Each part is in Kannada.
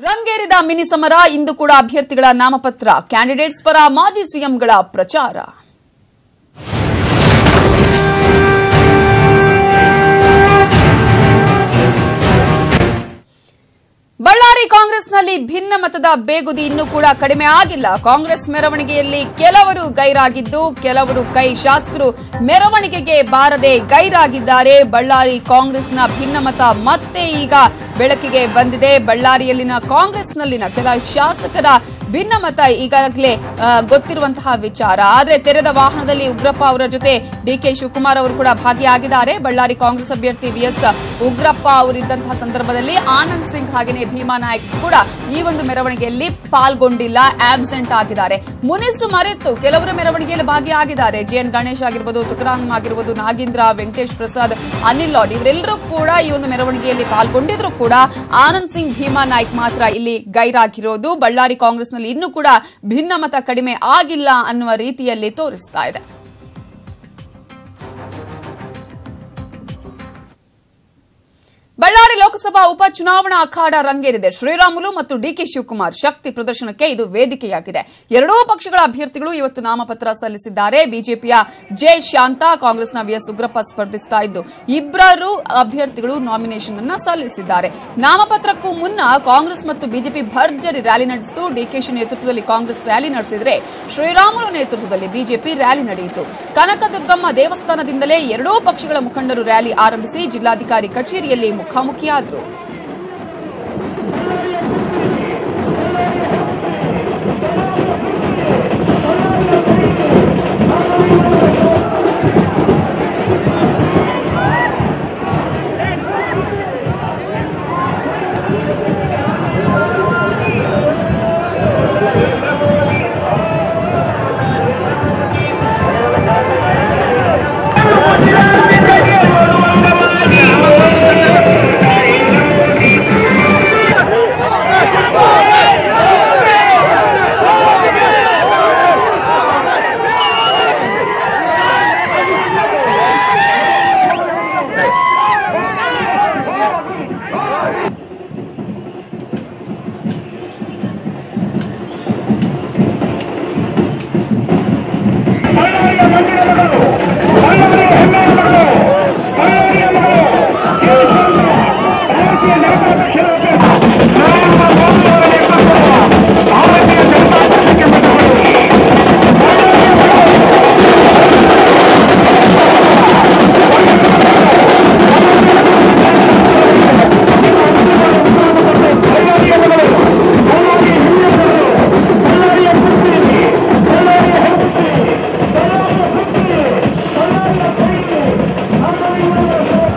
ರಂಗೇರಿದ ಮಿನಿ ಸಮರ ಇಂದು ಕೂಡ ಅಭ್ಯರ್ಥಿಗಳ ನಾಮಪತ್ರ ಕ್ಯಾಂಡಿಡೇಟ್ಸ್ ಪರ ಮಾಜಿ ಸಿಎಂಗಳ ಪ್ರಚಾರ ಬಳ್ಳಾರಿ ಕಾಂಗ್ರೆಸ್ನಲ್ಲಿ ಭಿನ್ನ ಮತದ ಬೇಗುದಿ ಇನ್ನೂ ಕೂಡ ಕಡಿಮೆ ಆಗಿಲ್ಲ ಕಾಂಗ್ರೆಸ್ ಮೆರವಣಿಗೆಯಲ್ಲಿ ಕೆಲವರು ಗೈರಾಗಿದ್ದು ಕೆಲವರು ಕೈ ಶಾಸಕರು ಮೆರವಣಿಗೆಗೆ ಬಾರದೆ ಗೈರಾಗಿದ್ದಾರೆ ಬಳ್ಳಾರಿ ಕಾಂಗ್ರೆಸ್ನ ಭಿನ್ನಮತ ಮತ್ತೆ ಈಗ ಬೆಳಕಿಗೆ ಬಂದಿದೆ ಬಳ್ಳಾರಿಯಲ್ಲಿನ ಕಾಂಗ್ರೆಸ್ನಲ್ಲಿನ ಕೆಲ ಶಾಸಕರ ಭಿನ್ನಮತ ಈಗಾಗಲೇ ಆ, ಗೊತ್ತಿರುವಂತಹ ವಿಚಾರ ಆದರೆ ತೆರೆದ ವಾಹನದಲ್ಲಿ ಉಗ್ರಪ್ಪ ಅವರ ಜೊತೆ ಡಿಕೆ ಶಿವಕುಮಾರ್ ಅವರು ಕೂಡ ಭಾಗಿಯಾಗಿದ್ದಾರೆ ಬಳ್ಳಾರಿ ಕಾಂಗ್ರೆಸ್ ಅಭ್ಯರ್ಥಿ ವಿಎಸ್ ಉಗ್ರಪ್ಪ ಅವರಿದ್ದಂತಹ ಸಂದರ್ಭದಲ್ಲಿ ಆನಂದ್ ಸಿಂಗ್ ಹಾಗೆಯೇ ಭೀಮಾ ನಾಯಕ್ ಕೂಡ ಈ ಒಂದು ಮೆರವಣಿಗೆಯಲ್ಲಿ ಪಾಲ್ಗೊಂಡಿಲ್ಲ ಆಬ್ಸೆಂಟ್ ಆಗಿದ್ದಾರೆ ಮುನಿಸು ಮರೆತು ಕೆಲವರು ಮೆರವಣಿಗೆಯಲ್ಲಿ ಭಾಗಿಯಾಗಿದ್ದಾರೆ ಜೆಎನ್ ಗಣೇಶ್ ಆಗಿರ್ಬೋದು ತುಕರಾಮ್ ಆಗಿರ್ಬೋದು ನಾಗೇಂದ್ರ ವೆಂಕಟೇಶ್ ಪ್ರಸಾದ್ ಅನಿಲ್ ಲಾಡ್ ಇವರೆಲ್ಲರೂ ಕೂಡ ಈ ಒಂದು ಮೆರವಣಿಗೆಯಲ್ಲಿ ಪಾಲ್ಗೊಂಡಿದ್ರು ಕೂಡ ಆನಂದ್ ಸಿಂಗ್ ಭೀಮಾ ನಾಯ್ಕ್ ಮಾತ್ರ ಇಲ್ಲಿ ಗೈರಾಗಿರೋದು ಬಳ್ಳಾರಿ ಕಾಂಗ್ರೆಸ್ನಲ್ಲಿ ಇನ್ನೂ ಕೂಡ ಭಿನ್ನಮತ ಕಡಿಮೆ ಆಗಿಲ್ಲ ಅನ್ನುವ ರೀತಿಯಲ್ಲಿ ತೋರಿಸ್ತಾ ಇದೆ ಬಳ್ಳಾರಿ ಲೋಕಸಭಾ ಉಪಚುನಾವಣಾ ಅಖಾಡ ರಂಗೇರಿದೆ ಶ್ರೀರಾಮುಲು ಮತ್ತು ಡಿಕೆ ಶಿವಕುಮಾರ್ ಶಕ್ತಿ ಪ್ರದರ್ಶನಕ್ಕೆ ಇದು ವೇದಿಕೆಯಾಗಿದೆ ಎರಡೂ ಪಕ್ಷಗಳ ಅಭ್ಯರ್ಥಿಗಳು ಇವತ್ತು ನಾಮಪತ್ರ ಸಲ್ಲಿಸಿದ್ದಾರೆ ಬಿಜೆಪಿಯ ಜೆ ಶಾಂತಾ ಕಾಂಗ್ರೆಸ್ನ ವಿಎಸ್ ಉಗ್ರಪ್ಪ ಸ್ಪರ್ಧಿಸ್ತಾ ಇದ್ದು ಇಬ್ಬರು ಅಭ್ಯರ್ಥಿಗಳು ನಾಮಿನೇಷನ್ ಅನ್ನ ಸಲ್ಲಿಸಿದ್ದಾರೆ ನಾಮಪತ್ರಕ್ಕೂ ಮುನ್ನ ಕಾಂಗ್ರೆಸ್ ಮತ್ತು ಬಿಜೆಪಿ ಭರ್ಜರಿ ರ್ಯಾಲಿ ನಡೆಸಿತು ಡಿಕೆಶಿ ನೇತೃತ್ವದಲ್ಲಿ ಕಾಂಗ್ರೆಸ್ ರ್ಯಾಲಿ ನಡೆಸಿದರೆ ಶ್ರೀರಾಮುಲು ನೇತೃತ್ವದಲ್ಲಿ ಬಿಜೆಪಿ ರ್ಯಾಲಿ ನಡೆಯಿತು ಕನಕದುರ್ಗಮ್ಮ ದೇವಸ್ಥಾನದಿಂದಲೇ ಎರಡೂ ಪಕ್ಷಗಳ ಮುಖಂಡರು ರ್ಯಾಲಿ ಆರಂಭಿಸಿ ಜಿಲ್ಲಾಧಿಕಾರಿ ಕಚೇರಿಯಲ್ಲಿ ಮುಖಾಮುಖಿಯಾದರು ಬಳ್ಳಾರಿಯ ಮಂದಿರ ಮಗಳು ಬಳ್ಳಾರಿಯ ಹೆಮ್ಮೆಯ ಮಗಳು ಬಳ್ಳಾರಿಯ ಮಗಳು ಕೇಶವಮ್ಮ, ಭಾರತೀಯ ಜನತಾ ಪಕ್ಷದ ಅಭ್ಯರ್ಥಿ ನರೇಂದ್ರ ಮೋದಿ ಅವರ ನೇತೃತ್ವದ ಭಾರತೀಯ ಜನತಾ ಪಕ್ಷಕ್ಕೆ ಬಂದವರು ಬಳ್ಳಾರಿಯ ಮಗಳು ಬಳ್ಳಾರಿಯ ಹೆಮ್ಮೆಯ ಮಗಳು ಬಳ್ಳಾರಿಯ ಪುತ್ರಿ ಬಳ್ಳಾರಿಯ ಹೆಂಡತಿ ಬಳ್ಳಾರಿಯ ಪುತ್ರಿ ಬಳ್ಳಾರಿಯ ತಾಯಿ ನಮ್ಮ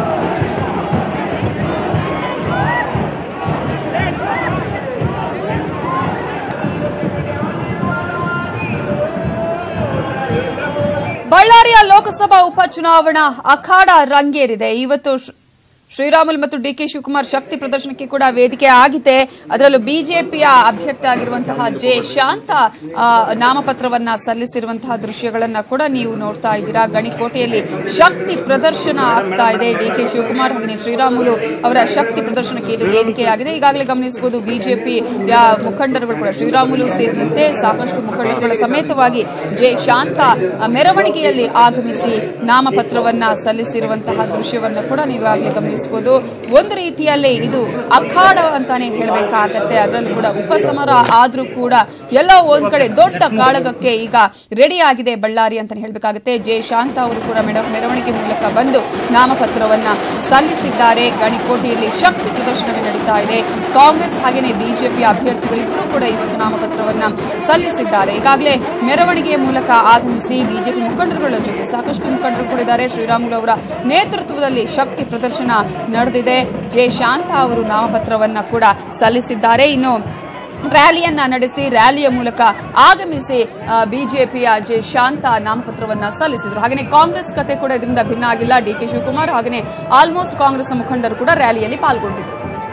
ಬಳ್ಳಾರಿಯ ಲೋಕಸಭಾ ಉಪಚುನಾವಣಾ ಅಖಾಡ ರಂಗೇರಿದೆ ಇವತ್ತು ಶ್ರೀ- ಶ್ರೀರಾಮುಲು ಮತ್ತು ಡಿಕೆ ಶಿವಕುಮಾರ್ ಶಕ್ತಿ ಪ್ರದರ್ಶನಕ್ಕೆ ಕೂಡ ವೇದಿಕೆ ಆಗಿದೆ ಅದರಲ್ಲೂ ಬಿಜೆಪಿಯ ಅಭ್ಯರ್ಥಿ ಆಗಿರುವಂತಹ ಜೆ ಶಾಂತ ಆ, ನಾಮಪತ್ರವನ್ನ ಸಲ್ಲಿಸಿರುವಂತಹ ದೃಶ್ಯಗಳನ್ನ ಕೂಡ ನೀವು ನೋಡ್ತಾ ಇದ್ದೀರಾ ಗಣಿಕೋಟೆಯಲ್ಲಿ ಶಕ್ತಿ ಪ್ರದರ್ಶನ ಆಗ್ತಾ ಇದೆ ಡಿಕೆ ಶಿವಕುಮಾರ್ ಹಾಗೆ ಶ್ರೀರಾಮುಲು ಅವರ ಶಕ್ತಿ ಪ್ರದರ್ಶನಕ್ಕೆ ಇದು ವೇದಿಕೆಯಾಗಿದೆ ಈಗಾಗಲೇ ಗಮನಿಸಬಹುದು ಬಿಜೆಪಿ ಮುಖಂಡರುಗಳು ಕೂಡ ಶ್ರೀರಾಮುಲು ಸೇರಿದಂತೆ ಸಾಕಷ್ಟು ಮುಖಂಡರುಗಳ ಸಮೇತವಾಗಿ ಜೆ ಶಾಂತ ಆ, ಮೆರವಣಿಗೆಯಲ್ಲಿ ಆಗಮಿಸಿ ನಾಮಪತ್ರವನ್ನ ಸಲ್ಲಿಸಿರುವಂತಹ ದೃಶ್ಯವನ್ನ ಕೂಡ ನೀವು ಈಗಾಗಲೇ ಗಮನಿಸಬಹುದು ಒಂದು ರೀತಿಯಲ್ಲಿ ಇದು ಅಖಾಡ ಅಂತಾನೆ ಹೇಳಬೇಕಾಗತ್ತೆ ಅದರಲ್ಲೂ ಕೂಡ ಉಪಸಮರ ಆದ್ರೂ ಕೂಡ ಎಲ್ಲೋ ಒಂದ್ ಕಡೆ ದೊಡ್ಡ ಕಾಳಗಕ್ಕೆ ಈಗ ರೆಡಿ ಆಗಿದೆ ಬಳ್ಳಾರಿ ಅಂತಾನೆ ಹೇಳಬೇಕಾಗುತ್ತೆ ಜೆ ಶಾಂತ ಅವರು ಕೂಡ ಮೆಡ- ಮೆರವಣಿಗೆ ಮೂಲಕ ಬಂದು ನಾಮಪತ್ರವನ್ನ ಸಲ್ಲಿಸಿದ್ದಾರೆ ಗಣಿಕೋಟೆಯಲ್ಲಿ ಶಕ್ತಿ ಪ್ರದರ್ಶನವೇ ನಡೀತಾ ಇದೆ ಕಾಂಗ್ರೆಸ್ ಹಾಗೆಯೇ ಬಿಜೆಪಿ ಅಭ್ಯರ್ಥಿಗಳಿಬ್ಬರು ಕೂಡ ಇವತ್ತು ನಾಮಪತ್ರವನ್ನ ಸಲ್ಲಿಸಿದ್ದಾರೆ ಈಗಾಗಲೇ ಮೆರವಣಿಗೆಯ ಮೂಲಕ ಆಗಮಿಸಿ ಬಿಜೆಪಿ ಮುಖಂಡರುಗಳ ಜೊತೆ ಸಾಕಷ್ಟು ಮುಖಂಡರು ಕೂಡ ಇದ್ದಾರೆ ಶ್ರೀರಾಮುಲು ಅವರ ನೇತೃತ್ವದಲ್ಲಿ ಶಕ್ತಿ ಪ್ರದರ್ಶನ ನಡೆದಿದೆ ಜೆ ಶಾಂತ ಅವರು ನಾಮಪತ್ರವನ್ನ ಕೂಡ ಸಲ್ಲಿಸಿದ್ದಾರೆ ಇನ್ನು ರ್ಯಾಲಿಯನ್ನ ನಡೆಸಿ ರ್ಯಾಲಿಯ ಮೂಲಕ ಆಗಮಿಸಿ ಬಿಜೆಪಿಯ ಜೆ ಶಾಂತ ನಾಮಪತ್ರವನ್ನ ಸಲ್ಲಿಸಿದ್ರು ಹಾಗೆಯೇ ಕಾಂಗ್ರೆಸ್ ಕತೆ ಕೂಡ ಇದರಿಂದ ಭಿನ್ನ ಆಗಿಲ್ಲ ಡಿಕೆ ಶಿವಕುಮಾರ್ ಹಾಗೆಯೇ ಆಲ್ಮೋಸ್ಟ್ ಕಾಂಗ್ರೆಸ್ ಮುಖಂಡರು ಕೂಡ ರ್ಯಾಲಿಯಲ್ಲಿ ಪಾಲ್ಗೊಂಡಿದ್ರು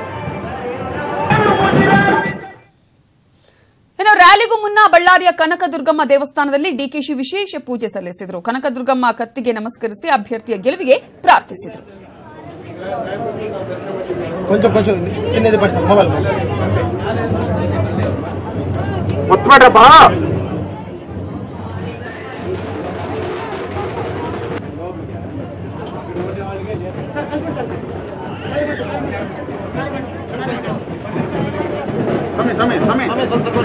ಇನ್ನು ರ್ಯಾಲಿಗೂ ಮುನ್ನ ಬಳ್ಳಾರಿಯ ಕನಕದುರ್ಗಮ್ಮ ದೇವಸ್ಥಾನದಲ್ಲಿ ಡಿಕೆಶಿ ವಿಶೇಷ ಪೂಜೆ ಸಲ್ಲಿಸಿದರು ಕನಕದುರ್ಗಮ್ಮ ಕತ್ತಿಗೆ ನಮಸ್ಕರಿಸಿ ಅಭ್ಯರ್ಥಿಯ ಗೆಲುವಿಗೆ ಪ್ರಾರ್ಥಿಸಿದರು కొంచెం కొంచెం కింద పర్సన్ మొబైల్ ಹೊತ್ಬೇಡ್ರಪ್ಪ ಸಮಯ ಸಮಯ ಸಮಯ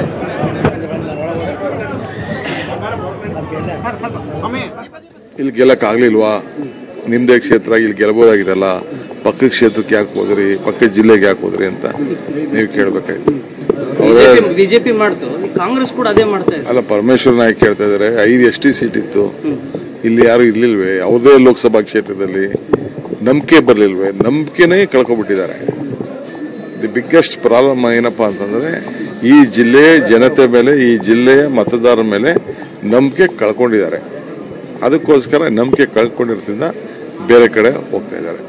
ಸಮಯ ಇಲ್ಲಿ ಗೆಲ್ಲಕ್ಕಾಗ್ಲಿಲ್ವಾ ನಿಮ್ದೇ ಕ್ಷೇತ್ರ ಇಲ್ಲಿ ಗೆಲ್ಬೋದಾಗಿತ್ತಲ್ಲ ಪಕ್ಕದ ಕ್ಷೇತ್ರಕ್ಕೆ ಯಾಕೆ ಹೋದ್ರಿ ಪಕ್ಕದ ಜಿಲ್ಲೆಗೆ ಯಾಕೆ ಹೋದ್ರಿ ಅಂತ ನೀವು ಕೇಳ್ಬೇಕಾಯ್ತು ಅವರೇ ಬಿಜೆಪಿ ಮಾಡ್ತು ಈ ಕಾಂಗ್ರೆಸ್ ಕೂಡ ಅದೇ ಮಾಡ್ತಾ ಇದೆ ಅಲ್ಲ ಪರಮೇಶ್ವರ್ ನಾಯಕ್ ಕೇಳ್ತಾ ಇದಾರೆ ಐದು ಎಸ್ ಟಿ ಸೀಟ್ ಇತ್ತು ಇಲ್ಲಿ ಯಾರು ಇರ್ಲಿಲ್ವೇ ಅವ್ರದೇ ಲೋಕಸಭಾ ಕ್ಷೇತ್ರದಲ್ಲಿ ನಂಬಿಕೆ ಬರ್ಲಿಲ್ವೇ ನಂಬಿಕೆನೇ ಕಳ್ಕೊಬಿಟ್ಟಿದ್ದಾರೆ ದಿ ಬಿಗ್ಗೆಸ್ಟ್ ಪ್ರಾಬ್ಲಮ್ ಏನಪ್ಪಾ ಅಂತಂದ್ರೆ ಈ ಜಿಲ್ಲೆ ಜನತೆ ಮೇಲೆ ಈ ಜಿಲ್ಲೆಯ ಮತದಾರರ ಮೇಲೆ ನಂಬಿಕೆ ಕಳ್ಕೊಂಡಿದ್ದಾರೆ ಅದಕ್ಕೋಸ್ಕರ ನಂಬಿಕೆ ಕಳ್ಕೊಂಡಿರೋದ್ರಿಂದ ಬೇರೆ ಕಡೆ ಹೋಗ್ತಾ ಇದ್ದಾರೆ